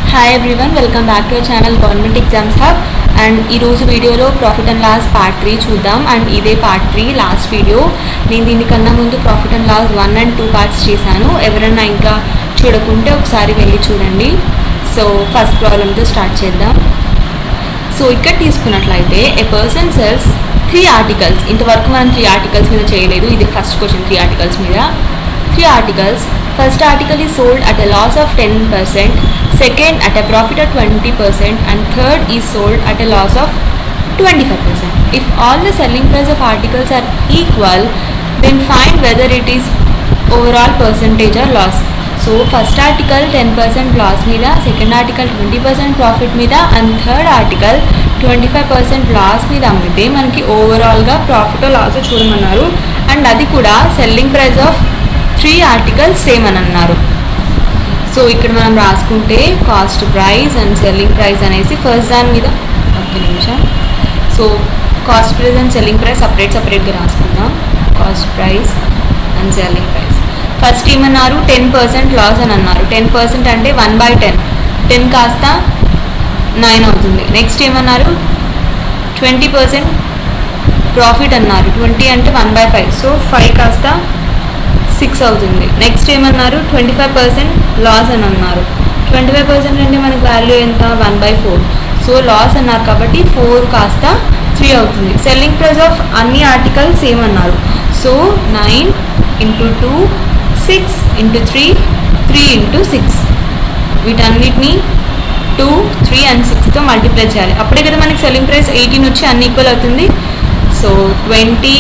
Hi everyone welcome back to our channel government exams hub and ఈరోజు వీడియోలో profit and loss part three చూద్దాం and ఇదే part three last video నేను దీనికన్నా ముందు profit and loss one and two parts చేశాను ఎవరైనా ఇంకా చూడకుంటే ఒకసారి వెళ్ళి చూడండి సో ఫస్ట్ ప్రాబ్లమ్తో స్టార్ట్ చేద్దాం సో ఇక్కడ తీసుకున్నట్లయితే a person sells three articles ఇంతవరకు మనం త్రీ ఆర్టికల్స్ మీద చేయలేదు ఇది ఫస్ట్ క్వశ్చన్ త్రీ ఆర్టికల్స్ మీద three articles first article is sold at a loss of 10%, second at a profit of 20%, and third is sold at a loss of 25%. If all the selling price of articles are equal, then find whether it is overall percentage or loss. So first article ten percent loss మీద second article twenty percent profit మీద and third article twenty five percent loss మీద అమ్మితే మనకి ఓవరాల్గా profit loss చూడమన్నారు and అది కూడా selling price of three articles same అని అన్నారు సో ఇక్కడ మనం రాసుకుంటే cost price and selling price అనేసి ఫస్ట్ దాని మీద ఒక్క నిమిషం so cost price and selling price separate సపరేట్గా రాసుకుందాం cost price and selling price first ఏమన్నారు టెన్ పర్సెంట్ లాస్ అని అన్నారు టెన్ పర్సెంట్ అంటే వన్ బై టెన్ టెన్ కాస్త నైన్ అవుతుంది నెక్స్ట్ ఏమన్నారు ట్వంటీ పర్సెంట్ ప్రాఫిట్ అన్నారు ట్వంటీ అంటే one by five so five కాస్త సిక్స్ అవుతుంది నెక్స్ట్ ఏమన్నారు ట్వంటీ ఫైవ్ పర్సెంట్ లాస్ అని అన్నారు ట్వంటీ ఫైవ్ పర్సెంట్ అంటే మనకి వాల్యూ ఎంత one by four so loss అన్నారు కాబట్టి ఫోర్ కాస్త త్రీ అవుతుంది సెల్లింగ్ ప్రైస్ ఆఫ్ అన్ని ఆర్టికల్స్ సేమ్ అన్నారు so nine into two six into three three into six వీటన్నిటిని టూ త్రీ అండ్ సిక్స్తో మల్టిప్లై చేయాలి అప్పుడే కదా మనకి సెల్లింగ్ ప్రైస్ ఎయిటీన్ వచ్చి అన్ని ఈక్వల్ అవుతుంది so twenty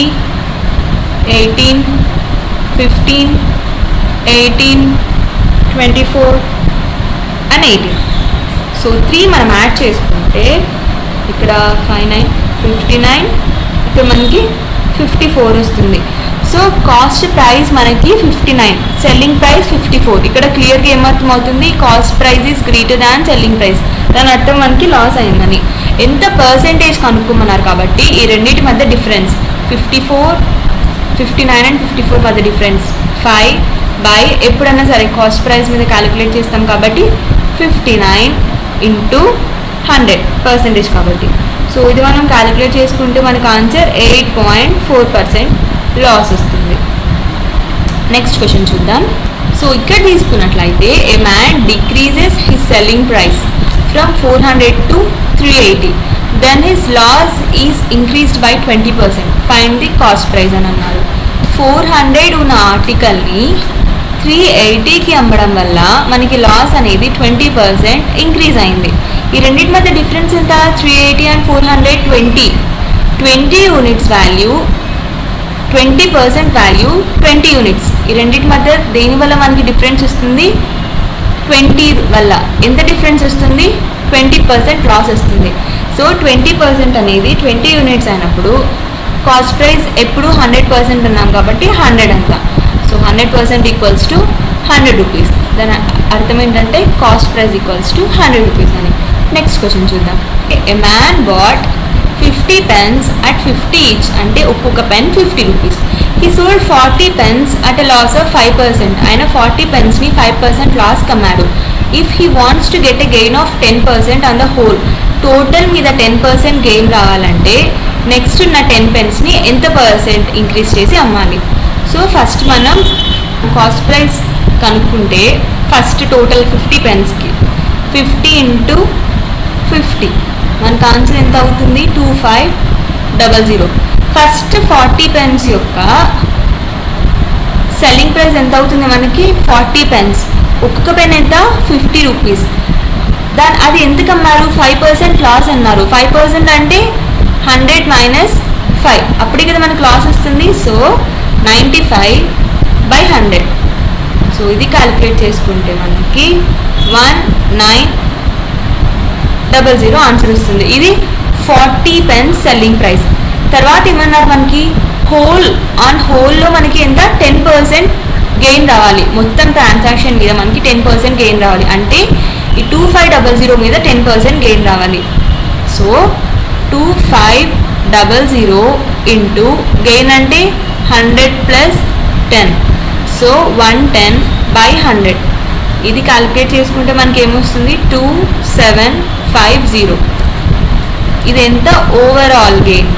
eighteen fifteen eighteen twenty four and eighteen so three మనం యాడ్ చేసుకుంటే ఇక్కడ ఫైవ్ నైన్ ఫిఫ్టీ నైన్ ఇక్కడ మనకి ఫిఫ్టీ ఫోర్ వస్తుంది సో కాస్ట్ ప్రైస్ మనకి fifty nine selling price fifty four ఇక్కడ క్లియర్గా ఏమర్థం అవుతుంది cost price is greater than selling price దాని అర్థం మనకి లాస్ అయిందని ఎంత పర్సెంటేజ్ కనుక్కోమన్నారు కాబట్టి ఈ రెండింటి మధ్య difference fifty four fifty nine and fifty four మధ్య డిఫరెన్స్ ఫైవ్ బై ఎప్పుడన్నా సరే కాస్ట్ ప్రైస్ మీద క్యాలిక్యులేట్ చేస్తాం కాబట్టి fifty nine into hundred percentage కాబట్టి సో ఇది మనం క్యాలిక్యులేట్ చేసుకుంటే మనకు answer eight point four percent loss వస్తుంది నెక్స్ట్ క్వశ్చన్ చూద్దాం సో ఇక్కడ తీసుకున్నట్లయితే a man decreases his selling price from four hundred to three eighty then his loss is increased by twenty percent fine the cost price అని అన్నారు four hundred ఉన్న ఆర్టికల్ని three ఎయిటీకి అమ్మడం వల్ల మనకి లాస్ అనేది ట్వంటీ పర్సెంట్ ఇంక్రీజ్ అయింది ఈ రెండింటి మధ్య డిఫరెన్స్ ఎంత three eighty and four hundred twenty twenty units value twenty percent value twenty units ఈ రెండింటి మధ్య దేని వల్ల మనకి డిఫరెన్స్ వస్తుంది ట్వంటీ వల్ల ఎంత డిఫరెన్స్ వస్తుంది ట్వంటీ పర్సెంట్ లాస్ వస్తుంది సో ట్వంటీ పర్సెంట్ అనేది ట్వంటీ యూనిట్స్ అయినప్పుడు కాస్ట్ ప్రైస్ ఎప్పుడు హండ్రెడ్ పర్సెంట్ అన్నాం కాబట్టి హండ్రెడ్ అంత so hundred percent equals to hundred rupees దాని అర్థం ఏంటంటే cost price equals to hundred rupees అని నెక్స్ట్ క్వశ్చన్ చూద్దాం a man bought fifty pens at fifty each అంటే ఒక్కొక్క pen fifty rupees he sold forty pens at a loss of five percent ఆయన ఫార్టీ పెన్స్ని five percent loss కమ్మాడు if he wants to get a gain of ten percent on the whole total మీద ten percent gain రావాలంటే next ఉన్న ten పెన్స్ని ఎంత percent increase చేసి అమ్మాలి సో ఫస్ట్ మనం కాస్ట్ ప్రైస్ కనుక్కుంటే ఫస్ట్ టోటల్ ఫిఫ్టీ పెన్స్కి ఫిఫ్టీ ఇంటూ ఫిఫ్టీ మనకు ఆన్సర్ ఎంత అవుతుంది two five double zero first forty pens యొక్క సెల్లింగ్ ప్రైస్ ఎంత అవుతుంది మనకి ఫార్టీ పెన్స్ ఒక్కొక్క పెన్ ఎంత ఫిఫ్టీ రూపీస్ దాని అది ఎందుకు అమ్మారు ఫైవ్ పర్సెంట్ లాస్ అన్నారు ఫైవ్ పర్సెంట్ అంటే హండ్రెడ్ మైనస్ ఫైవ్ అప్పుడే కదా మనకు లాస్ వస్తుంది so ninety five by hundred so ఇది క్యాలిక్యులేట్ చేసుకుంటే మనకి one nine double zero answer వస్తుంది ఇది ఫార్టీ పెన్స్ సెల్లింగ్ ప్రైస్ తర్వాత ఏమన్నారు మనకి హోల్ ఆన్ హోల్లో మనకి ఎంత టెన్ పర్సెంట్ గెయిన్ రావాలి మొత్తం ట్రాన్సాక్షన్ మీద మనకి టెన్ పర్సెంట్ గెయిన్ రావాలి అంటే ఈ టూ ఫైవ్ డబల్ జీరో మీద టెన్ పర్సెంట్ గెయిన్ రావాలి so two five double zero into gain అంటే hundred plus ten so one ten by hundred ఇది క్యాలిక్యులేట్ చేసుకుంటే మనకి ఏమొస్తుంది టూ సెవెన్ ఫైవ్ జీరో ఇది ఎంత ఓవరాల్ గెయిన్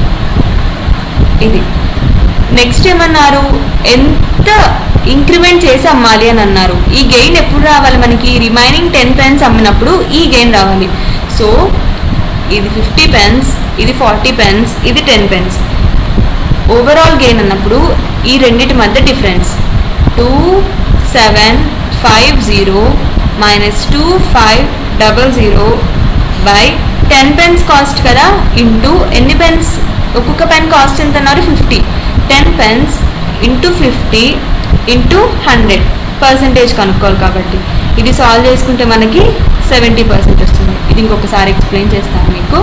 ఇది నెక్స్ట్ ఏమన్నారు ఎంత ఇంక్రిమెంట్ చేసి అమ్మాలి అని అన్నారు ఈ గెయిన్ ఎప్పుడు రావాలి మనకి రిమైనింగ్ టెన్ పెన్స్ అమ్మినప్పుడు ఈ గెయిన్ రావాలి సో ఇది ఫిఫ్టీ పెన్స్ ఇది ఫార్టీ పెన్స్ ఇది టెన్ పెన్స్ ఓవరాల్ గెయిన్ అన్నప్పుడు ఈ రెండింటి మధ్య difference two seven five zero minus two five double zero by ten pens cost కదా ఇంటూ ఎన్ని పెన్స్ ఒక్కొక్క పెన్ కాస్ట్ ఎంత అన్నారు fifty ten pens into fifty into hundred percentage కనుక్కోవాలి కాబట్టి ఇది సాల్వ్ చేసుకుంటే మనకి సెవెంటీ పర్సెంట్ వస్తుంది ఇది ఇంకొకసారి ఎక్స్ప్లెయిన్ చేస్తాను మీకు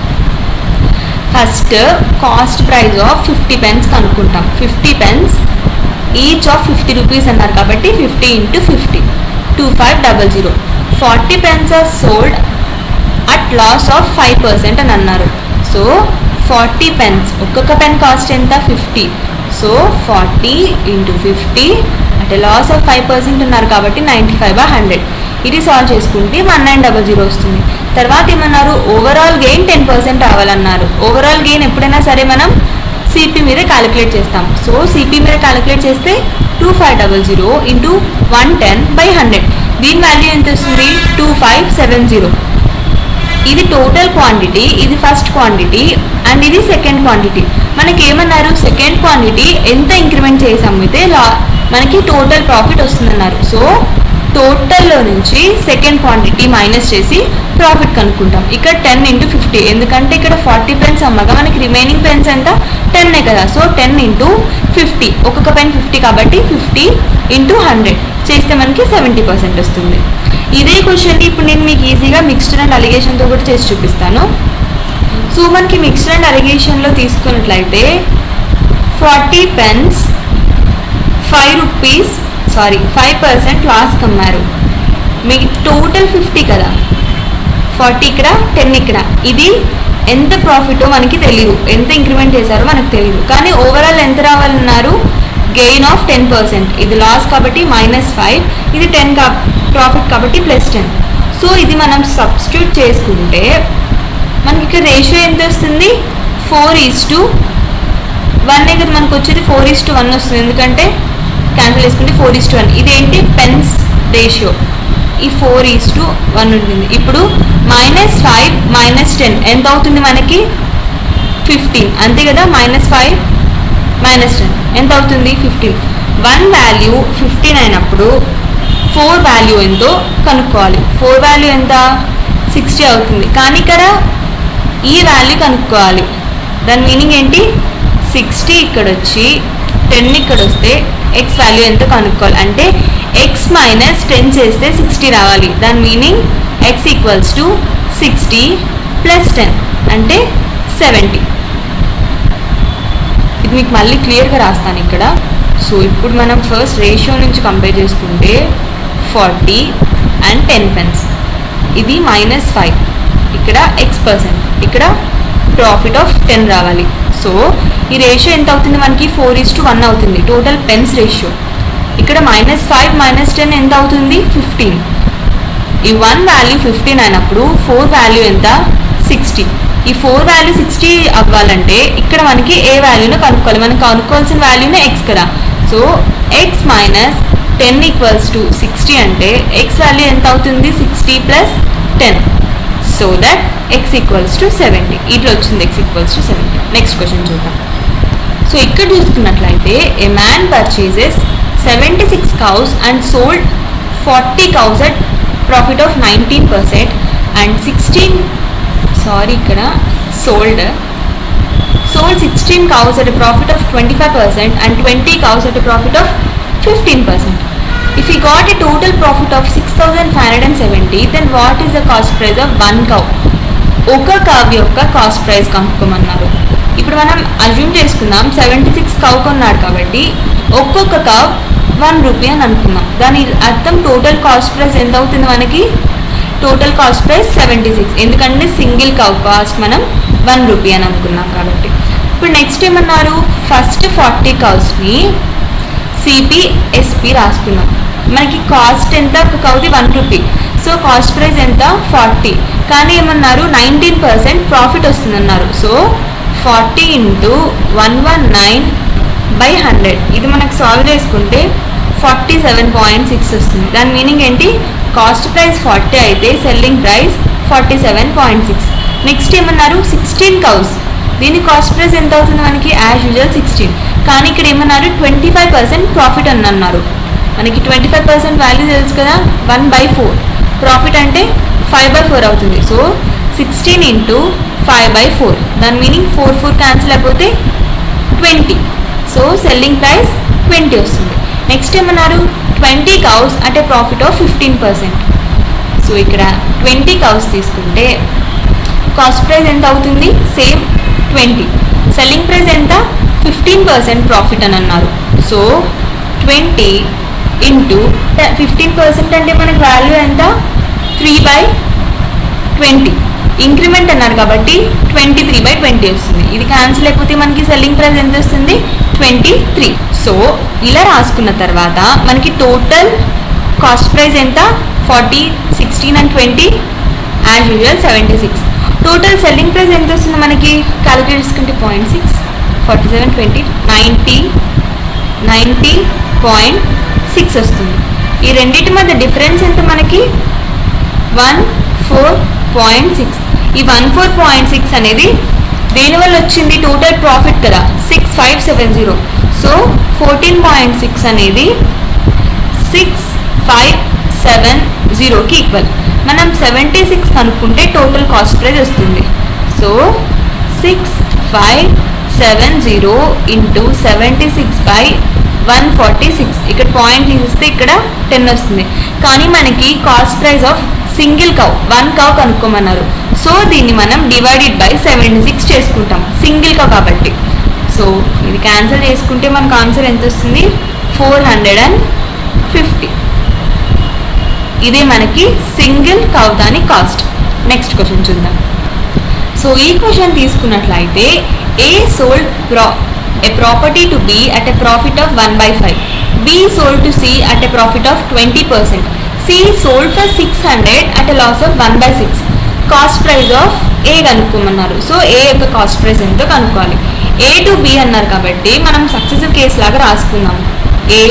first cost price of fifty pens కనుక్కుంటాం fifty pens each of fifty rupees అన్నారు కాబట్టి fifty into fifty two five double zero forty pens are sold at loss of five percent అని అన్నారు సో ఫార్టీ పెన్స్ ఒక్కొక్క pen cost ఎంత fifty so forty into fifty అంటే loss of five percent ఉన్నారు కాబట్టి ninety five by hundred ఇది solve చేసుకుంటే one nine double zero వస్తుంది తర్వాత ఏమన్నారు ఓవరాల్ గెయిన్ టెన్ పర్సెంట్ రావాలన్నారు ఓవరాల్ గెయిన్ ఎప్పుడైనా సరే మనం సిపి మీద క్యాలిక్యులేట్ చేస్తాం సో సిపి మీద క్యాలిక్యులేట్ చేస్తే two five double zero into one ten by hundred దీని వాల్యూ ఎంత వస్తుంది టూ ఫైవ్ సెవెన్ జీరో ఇది టోటల్ క్వాంటిటీ ఇది ఫస్ట్ క్వాంటిటీ అండ్ ఇది సెకండ్ క్వాంటిటీ మనకి ఏమన్నారు సెకండ్ క్వాంటిటీ ఎంత ఇంక్రిమెంట్ చేసి అమ్మితే లా మనకి టోటల్ ప్రాఫిట్ వస్తుందన్నారు సో టోటల్లో నుంచి సెకండ్ క్వాంటిటీ మైనస్ చేసి ప్రాఫిట్ కనుక్కుంటాం ఇక్కడ టెన్ ఇంటూ ఫిఫ్టీ ఎందుకంటే ఇక్కడ ఫార్టీ పెన్స్ అమ్మగా మనకి రిమైనింగ్ పెన్స్ ఎంత టెన్నే కదా సో టెన్ ఇంటూ ఫిఫ్టీ ఒక్కొక్క పెన్ ఫిఫ్టీ కాబట్టి ఫిఫ్టీ ఇంటూ హండ్రెడ్ చేస్తే మనకి సెవెంటీ పర్సెంట్ వస్తుంది ఇదే క్వశ్చన్ ఇప్పుడు నేను మీకు ఈజీగా మిక్స్డ్ అండ్ అలిగేషన్తో కూడా చేసి చూపిస్తాను సో మనకి మిక్స్డ్ అండ్ అలిగేషన్లో తీసుకున్నట్లయితే forty pens five rupees sorry five percent లాస్కి అమ్మారు మీకు టోటల్ ఫిఫ్టీ కదా ఫార్టీ ఇక్కడ టెన్ ఇక్కడ ఇది ఎంత ప్రాఫిట్ మనకి తెలియదు ఎంత ఇంక్రిమెంట్ చేశారో మనకు తెలియదు కానీ ఓవరాల్ ఎంత రావాలన్నారు గెయిన్ ఆఫ్ టెన్ పర్సెంట్ ఇది లాస్ కాబట్టి మైనస్ ఫైవ్ ఇది టెన్ కా ప్రాఫిట్ కాబట్టి ప్లస్ టెన్ సో ఇది మనం సబ్స్టిట్యూట్ చేసుకుంటే మనకి ఇక్కడ రేషియో ఎంత వస్తుంది ఫోర్ ఈజ్ టు వన్ కదా మనకు వచ్చేది ఫోర్ ఈజ్ టు వన్ వస్తుంది ఎందుకంటే క్యాన్సిల్ చేసుకుంటే ఫోర్ ఈజ్ టు వన్ ఇదేంటి పెన్స్ రేషియో ఈ ఫోర్ ఈజ్ టు వన్ ఉంటుంది ఇప్పుడు మైనస్ ఫైవ్ మైనస్ టెన్ ఎంత అవుతుంది మనకి ఫిఫ్టీన్ అంతే కదా మైనస్ ఫైవ్ మైనస్ టెన్ ఎంత అవుతుంది ఫిఫ్టీన్ వన్ వాల్యూ ఫిఫ్టీన్ అయినప్పుడు ఫోర్ వాల్యూ ఎంతో కనుక్కోవాలి ఫోర్ వాల్యూ ఎంత సిక్స్టీ అవుతుంది కానీ ఇక్కడ ఈ వాల్యూ కనుక్కోవాలి దాని మీనింగ్ ఏంటి సిక్స్టీ ఇక్కడ వచ్చి టెన్ ఇక్కడ వస్తే ఎక్స్ వాల్యూ ఎంత కనుక్కోవాలి అంటే ఎక్స్ మైనస్ టెన్ చేస్తే సిక్స్టీ రావాలి దాని meaning X equals to sixty plus ten అంటే సెవెంటీ ఇది మీకు మళ్ళీ క్లియర్గా రాస్తాను ఇక్కడ సో ఇప్పుడు మనం ఫస్ట్ రేషియో నుంచి కంపేర్ చేసుకుంటే ఫార్టీ అండ్ టెన్ పెన్స్ ఇది మైనస్ ఫైవ్ ఇక్కడ ఎక్స్ పర్సెంట్ ఇక్కడ ప్రాఫిట్ ఆఫ్ టెన్ రావాలి సో ఈ రేషియో ఎంత అవుతుంది మనకి ఫోర్ ఈస్ టు వన్ అవుతుంది టోటల్ పెన్స్ రేషియో ఇక్కడ మైనస్ ఫైవ్ మైనస్ టెన్ ఎంత అవుతుంది ఫిఫ్టీన్ ఈ వన్ వాల్యూ ఫిఫ్టీన్ అయినప్పుడు ఫోర్ వాల్యూ ఎంత సిక్స్టీ ఈ ఫోర్ వాల్యూ సిక్స్టీ అవ్వాలంటే ఇక్కడ మనకి ఏ వాల్యూను కనుక్కోవాలి మనం కనుక్కోవాల్సిన వాల్యూనే ఎక్స్ కదా so x minus ten equals to sixty అంటే ఎక్స్ వాల్యూ ఎంత అవుతుంది sixty plus ten so that x equals to seventy ఇట్లా వచ్చింది x equals to seventy next question చూద్దాం సో ఇక్కడ చూసుకున్నట్లయితే a man purchases seventy six cows and sold forty cows at profit of nineteen percent and sixteen sorry ఇక్కడ sold sold 16 cows at a profit of 25% and 20 cows at a profit of 15%. If he got a total profit of 6570, then what is the cost price of one cow? ఒక కవ్ యొక్క cost price కనుక్కోమన్నారు ఇప్పుడు మనం assume చేసుకుందాం seventy six కవ్ కొన్నాడు కాబట్టి ఒక్కొక్క కవ్ one rupee అని అనుకుందాం దాని అర్థం టోటల్ కాస్ట్ ప్రైస్ ఎంత అవుతుంది మనకి total cost price seventy six ఎందుకంటే సింగిల్ కవ్ కాస్ట్ మనం వన్ రూపీ అని అనుకున్నాం కాబట్టి ఇప్పుడు నెక్స్ట్ ఏమన్నారు ఫస్ట్ ఫార్టీ కౌస్ని సిపి ఎస్పి రాసుకున్నాం మనకి కాస్ట్ ఎంత ఒక కౌది one rupee so cost price ఎంత ఫార్టీ కానీ ఏమన్నారు నైన్టీన్ పర్సెంట్ ప్రాఫిట్ వస్తుందన్నారు so forty into one one nine by hundred ఇది మనకు సాల్వ్ చేసుకుంటే ఫార్టీ సెవెన్ పాయింట్ సిక్స్ వస్తుంది దాని మీనింగ్ ఏంటి కాస్ట్ ప్రైస్ ఫార్టీ అయితే selling price forty seven point six next ఏమన్నారు సిక్స్టీన్ కౌస్ దీని కాస్ట్ ప్రైస్ ఎంత అవుతుంది మనకి యాజ్ యూజువల్ సిక్స్టీన్ కానీ ఇక్కడ ఏమన్నారు ట్వంటీ ఫైవ్ పర్సెంట్ ప్రాఫిట్ అని అన్నారు మనకి ట్వంటీ ఫైవ్ పర్సెంట్ వాల్యూ తెలుసు కదా వన్ బై ఫోర్ ప్రాఫిట్ అంటే ఫైవ్ బై ఫోర్ అవుతుంది so sixteen into five by four దాని మీనింగ్ ఫోర్ ఫోర్ క్యాన్సిల్ అయిపోతే twenty so selling price twenty వస్తుంది నెక్స్ట్ ఏమన్నారు ట్వంటీ కౌస్ అంటే profit of fifteen percent so ఇక్కడ ట్వంటీ కౌస్ తీసుకుంటే cost price ఎంత అవుతుంది సేమ్ ట్వంటీ సెల్లింగ్ ప్రైస్ ఎంత ఫిఫ్టీన్ పర్సెంట్ ప్రాఫిట్ అని అన్నారు so twenty into fifteen percent అంటే మనకి వాల్యూ ఎంత త్రీ బై ట్వంటీ ఇంక్రిమెంట్ అన్నారు కాబట్టి ట్వంటీ త్రీ బై ట్వంటీ వస్తుంది ఇది క్యాన్సిల్ అయిపోతే మనకి సెల్లింగ్ ప్రైస్ ఎంత వస్తుంది ట్వంటీ త్రీ సో ఇలా రాసుకున్న తర్వాత మనకి టోటల్ కాస్ట్ ప్రైస్ ఎంత forty sixteen and twenty as usual seventy six total selling price ఎంత వస్తుంది మనకి క్యాలిక్యులేట్ చేసుకుంటే point six forty seven twenty ninety ninety point six వస్తుంది ఈ రెండింటి మధ్య డిఫరెన్స్ ఎంత మనకి వన్ ఫోర్ పాయింట్ సిక్స్ ఈ వన్ ఫోర్ పాయింట్ సిక్స్ అనేది దేనివల్ల వచ్చింది టోటల్ ప్రాఫిట్ కదా six five seven zero so fourteen point six అనేది సిక్స్ ఫైవ్ సెవెన్ జీరోకి ఈక్వల్ మనం సెవెంటీ సిక్స్ కనుక్కుంటే టోటల్ కాస్ట్ ప్రైస్ వస్తుంది so six five seven zero into seventy six by one forty six ఇక్కడ point తీసిస్తే ఇక్కడ ten వస్తుంది కానీ మనకి cost price of single cow one cow కనుక్కోమన్నారు సో దీన్ని మనం డివైడెడ్ బై సెవెంటీ సిక్స్ చేసుకుంటాం సింగిల్ కవ్ కాబట్టి సో ఇది క్యాన్సిల్ చేసుకుంటే మనకు ఆన్సర్ ఎంత వస్తుంది ఫోర్ హండ్రెడ్ అండ్ ఫిఫ్టీ ఇదే మనకి సింగిల్ కవ్ దాని కాస్ట్ నెక్స్ట్ క్వశ్చన్ చూద్దాం సో ఈ క్వశ్చన్ తీసుకున్నట్లయితే ఏ సోల్డ్ ప్రా A property to B at a profit of one by five B sold to C at a profit of twenty percent C sold for six hundred at a loss of one by six cost price of A కనుక్కోమన్నారు so A యొక్క cost price ఎంతో కనుక్కోవాలి A to be అన్నారు కాబట్టి మనం successive case లాగా రాసుకుందాం A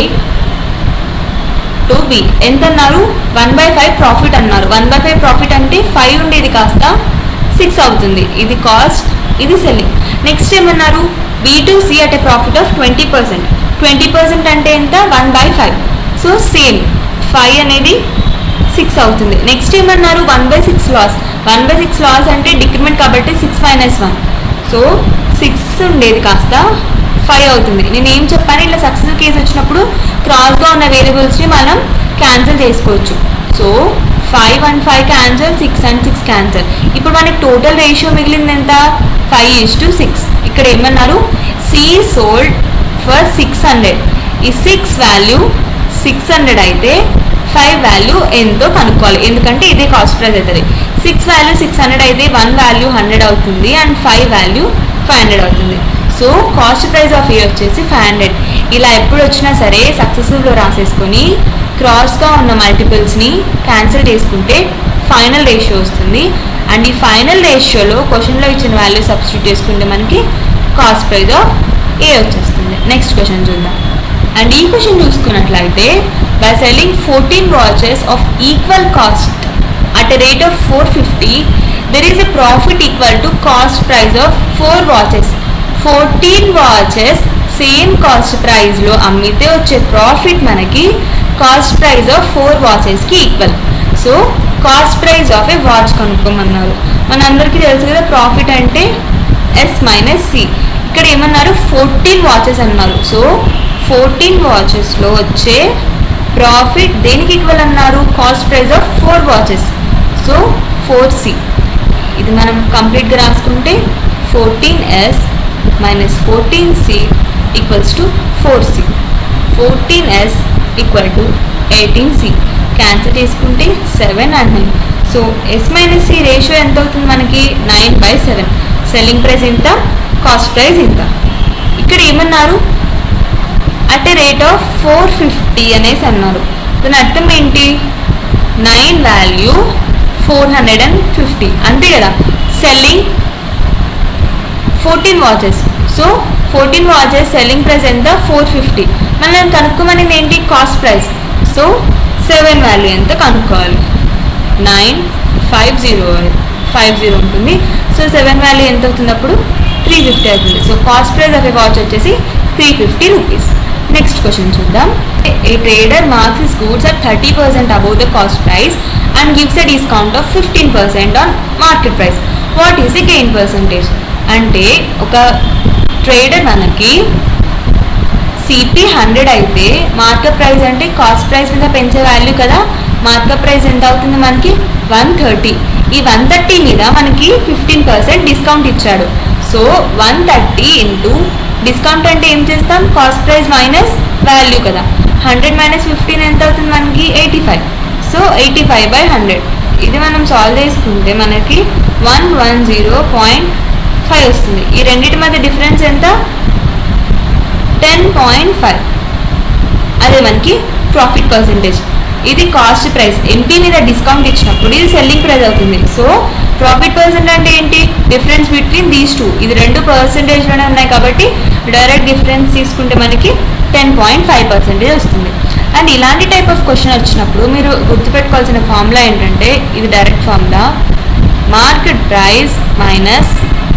to B ఎంత అన్నారు వన్ బై ఫైవ్ ప్రాఫిట్ అన్నారు వన్ బై ఫైవ్ ప్రాఫిట్ అంటే ఫైవ్ ఉండేది కాస్త సిక్స్ అవుతుంది ఇది కాస్ట్ ఇది సెల్లింగ్ నెక్స్ట్ ఏమన్నారు B to C at a profit of twenty percent twenty percent అంటే ఎంత one by five so same five అనేది సిక్స్ అవుతుంది నెక్స్ట్ ఏమన్నారు one by six loss one by six loss అంటే డిక్రిమెంట్ కాబట్టి six minus one so six ఉండేది కాస్త five అవుతుంది నేను ఏం చెప్పాను ఇట్లా సక్సెస్ కేసు వచ్చినప్పుడు క్రాస్గా ఉన్న వేరియబుల్స్ని మనం క్యాన్సిల్ చేసుకోవచ్చు so five and five cancel six and six cancel ఇప్పుడు మనకి టోటల్ రేషియో మిగిలింది ఎంత ఫైవ్ ఈజ్ టు సిక్స్ ఇక్కడ ఏమన్నారు C sold for six hundred ఈ సిక్స్ వాల్యూ సిక్స్ హండ్రెడ్ అయితే ఫైవ్ వాల్యూ ఎంతో కనుక్కోవాలి ఎందుకంటే ఇదే కాస్ట్ ప్రైస్ అవుతుంది సిక్స్ వాల్యూ సిక్స్ హండ్రెడ్ అయితే వన్ వాల్యూ హండ్రెడ్ అవుతుంది and five value five hundred అవుతుంది so cost price of A వచ్చేసి ఫైవ్ హండ్రెడ్ ఇలా ఎప్పుడు వచ్చినా సరే సక్సెసివ్లో రాసేసుకొని క్రాస్గా ఉన్న మల్టిపుల్స్ని క్యాన్సిల్ చేసుకుంటే ఫైనల్ రేషియో వస్తుంది అండ్ ఈ ఫైనల్ రేషియోలో క్వశ్చన్లో ఇచ్చిన వాల్యూ సబ్స్టిట్యూట్ చేసుకుంటే మనకి కాస్ట్ ప్రైస్ ఆఫ్ ఏ వచ్చేస్తుంది నెక్స్ట్ క్వశ్చన్ చూద్దాం అండ్ ఈ క్వశ్చన్ చూసుకున్నట్లయితే by selling fourteen watches of equal cost at a rate of 450 there is a profit equal to cost price of 4 watches 14 watches same cost ప్రైస్లో అమ్మితే వచ్చే profit మనకి cost price of four వాచెస్కి equal so cost price of a watch కనుక్కోమన్నారు మనందరికీ తెలుసు కదా profit అంటే ఎస్ మైనస్ సి ఇక్కడ ఏమన్నారు ఫోర్టీన్ వాచెస్ అన్నారు సో ఫోర్టీన్ వాచెస్లో వచ్చే ప్రాఫిట్ దేనికి ఈక్వల్ అన్నారు cost price of four watches so four C ఇది మనం కంప్లీట్గా రాసుకుంటే fourteen S minus fourteen C equals to four C fourteen S equal to eighteen C cancel చేసుకుంటే seven and nine so S minus C ratio ఎంత అవుతుంది మనకి nine by seven selling price ఎంత cost price ఎంత ఇక్కడ ఏమన్నారు at a rate of four fifty అనేసి అన్నారు దాని అర్థం ఏంటి nine value four hundred and fifty అంతే కదా selling fourteen watches so fourteen watches selling price ఎంత ఫోర్ ఫిఫ్టీ మనం కనుక్కోమనేది ఏంటి cost price so seven value ఎంత కనుక్కోవాలి nine five zero five zero ఉంటుంది సో సెవెన్ వాల్యూ ఎంత అవుతుంది అప్పుడు త్రీ ఫిఫ్టీ అవుతుంది so cost price of a watch వచ్చేసి three fifty rupees next question చూద్దాం a trader marks is goods at thirty percent above the cost price and gives a discount of fifteen percent on market price what is the gain percentage అంటే ఒక trader మనకి CP hundred అయితే market price అంటే cost price మీద పెంచే value కదా market price ఎంత అవుతుంది మనకి వన్ థర్టీ ఈ వన్ థర్టీ మీద మనకి ఫిఫ్టీన్ పర్సెంట్ డిస్కౌంట్ ఇచ్చాడు so one thirty into discount అంటే ఏం చేస్తాం కాస్ట్ ప్రైస్ మైనస్ వాల్యూ కదా హండ్రెడ్ మైనస్ ఫిఫ్టీన్ ఎంత అవుతుంది మనకి eighty five so eighty five by hundred ఇది మనం సాల్వ్ చేసుకుంటే మనకి one one zero point five వస్తుంది ఈ రెండింటి మధ్య డిఫరెన్స్ ఎంత టెన్ పాయింట్ ఫైవ్ అదే మనకి ప్రాఫిట్ పర్సంటేజ్ ఇది కాస్ట్ ప్రైస్ ఎంపీ మీద డిస్కౌంట్ ఇచ్చినప్పుడు ఇది సెల్లింగ్ ప్రైస్ అవుతుంది సో ప్రాఫిట్ పర్సెంట్ అంటే ఏంటి డిఫరెన్స్ బిట్వీన్ దీస్ టూ ఇది రెండు పర్సంటేజ్లోనే ఉన్నాయి కాబట్టి డైరెక్ట్ డిఫరెన్స్ తీసుకుంటే మనకి టెన్ పాయింట్ ఫైవ్ పర్సెంటేజ్ వస్తుంది అండ్ ఇలాంటి టైప్ ఆఫ్ క్వశ్చన్ వచ్చినప్పుడు మీరు గుర్తుపెట్టుకోవాల్సిన ఫార్ములా ఏంటంటే ఇది direct formula market price minus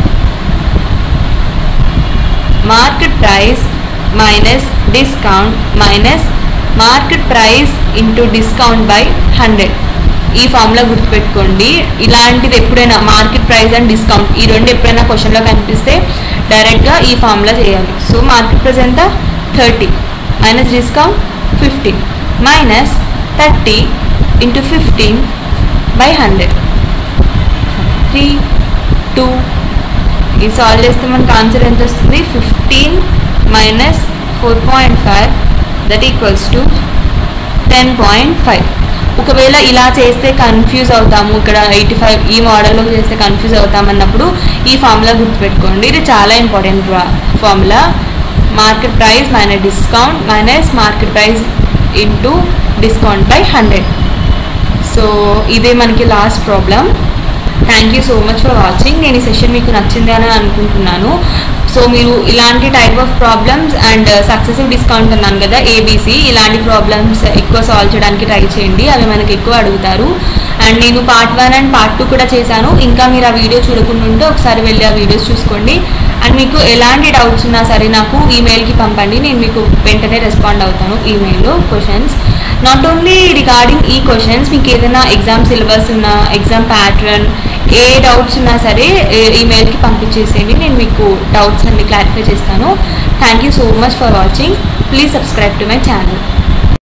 market price minus discount minus market price into discount by hundred ఈ ఫార్ములా గుర్తుపెట్టుకోండి ఇలాంటిది ఎప్పుడైనా మార్కెట్ ప్రైస్ అండ్ డిస్కౌంట్ ఈ రెండు ఎప్పుడైనా క్వశ్చన్లో కనిపిస్తే డైరెక్ట్గా ఈ ఫార్ములా చేయాలి సో మార్కెట్ ప్రైస్ ఎంత thirty minus discount fifteen minus thirty into fifteen by hundred three two ఈ సాల్వ్ చేస్తే మనకు ఆన్సర్ ఎంత వస్తుంది fifteen minus four point five that equals to ten point five ఒకవేళ ఇలా చేస్తే కన్ఫ్యూజ్ అవుతాము ఇక్కడ ఎయిటీ ఫైవ్ ఈ మోడల్లో చేస్తే కన్ఫ్యూజ్ అవుతాం అన్నప్పుడు ఈ ఫార్ములా గుర్తుపెట్టుకోండి ఇది చాలా important formula market price minus discount minus market price into discount by hundred so ఇదే మనకి last problem thank you so much for watching నేను ఈ సెషన్ మీకు నచ్చింది అని అనుకుంటున్నాను సో మీరు ఇలాంటి type of problems and successive discount అన్నాను కదా ఏబీసీ ఇలాంటి ప్రాబ్లమ్స్ ఎక్కువ సాల్వ్ చేయడానికి ట్రై చేయండి అవి మనకి ఎక్కువ అడుగుతారు అండ్ నేను part one and part two కూడా చేశాను ఇంకా మీరు ఆ వీడియో చూడకుండా ఉంటే ఒకసారి వెళ్ళి ఆ వీడియోస్ చూసుకోండి అండ్ మీకు ఎలాంటి డౌట్స్ ఉన్నా సరే నాకు ఈమెయిల్కి పంపండి నేను మీకు వెంటనే రెస్పాండ్ అవుతాను ఈమెయిల్లో క్వశ్చన్స్ నాట్ ఓన్లీ రిగార్డింగ్ ఈ క్వశ్చన్స్ మీకు ఏదైనా ఎగ్జామ్ సిలబస్ ఉన్నా ఎగ్జామ్ ప్యాటర్న్ ఏ డౌట్స్ ఉన్నా సరే ఈమెయిల్కి పంపించేసేయండి నేను మీకు డౌట్స్ అన్ని క్లారిఫై చేస్తాను thank you so much for watching please subscribe to my channel